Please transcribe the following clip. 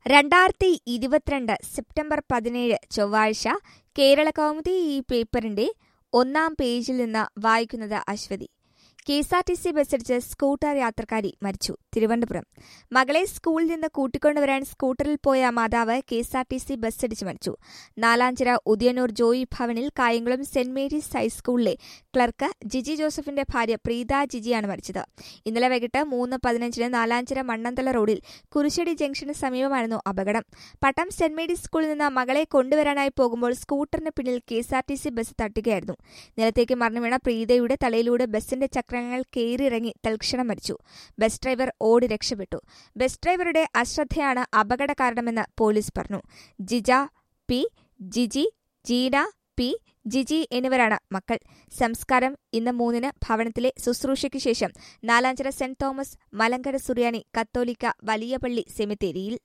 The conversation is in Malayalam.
രണ്ടായിരത്തി ഇരുപത്തിരണ്ട് സെപ്റ്റംബർ പതിനേഴ് ചൊവ്വാഴ്ച കേരള കൗമുദി ഈ പേപ്പറിന്റെ ഒന്നാം പേജിൽ നിന്ന് വായിക്കുന്നത് Aswathy K S R T C ബസ്സിടിച്ച് സ്കൂട്ടർ യാത്രക്കാരി മരിച്ചു തിരുവനന്തപുരം മകളെ സ്കൂളിൽ നിന്ന് കൂട്ടിക്കൊണ്ടുവരാൻ സ്കൂട്ടറിൽ പോയ മാതാവ് K S R T C ബസ്സിടിച്ച് മരിച്ചു നാലാഞ്ചിറ ഉദയനൂർ ജോയി ഭവനിൽ കായംകുളം സെന്റ് മേരീസ് ഹൈസ്കൂളിലെ ക്ലർക്ക് ജിജി ജോസഫിന്റെ ഭാര്യ പ്രീത ജിജിയാണ് മരിച്ചത് ഇന്നലെ വൈകിട്ട് മൂന്ന് പതിനഞ്ചിന് നാലാഞ്ചിറ മണ്ണന്തല റോഡിൽ കുരിശടി ജംഗ്ഷന് സമീപമായിരുന്നു അപകടം പട്ടം സെന്റ് മേരീസ് സ്കൂളിൽ നിന്ന് മകളെ കൊണ്ടുവരാനായി പോകുമ്പോൾ സ്കൂട്ടറിന് പിന്നിൽ K S R T C bus തട്ടുകയായിരുന്നു നിലത്തേക്ക് മറിഞ്ഞു വീണ പ്രീതയുടെ തലയിലൂടെ ബസിന്റെ ചക്രങ്ങൾ കയറിയിറങ്ങി തൽക്ഷണം മരിച്ചു ബസ് ഡ്രൈവർ ഓടി രക്ഷപ്പെട്ടു ബസ് ഡ്രൈവറുടെ അശ്രദ്ധയാണ് അപകട കാരണമെന്ന് പോലീസ് പറഞ്ഞു ജിജ പി ജിജി ജീന പി ജിജി എന്നിവരാണ് മക്കൾ സംസ്കാരം ഇന്ന് മൂന്നിന് ഭവനത്തിലെ ശുശ്രൂഷയ്ക്ക് ശേഷം നാലാഞ്ചിറ സെന്റ് തോമസ് മലങ്കര സുറിയാനി കത്തോലിക്ക വലിയപള്ളി സെമിത്തേരിയിൽ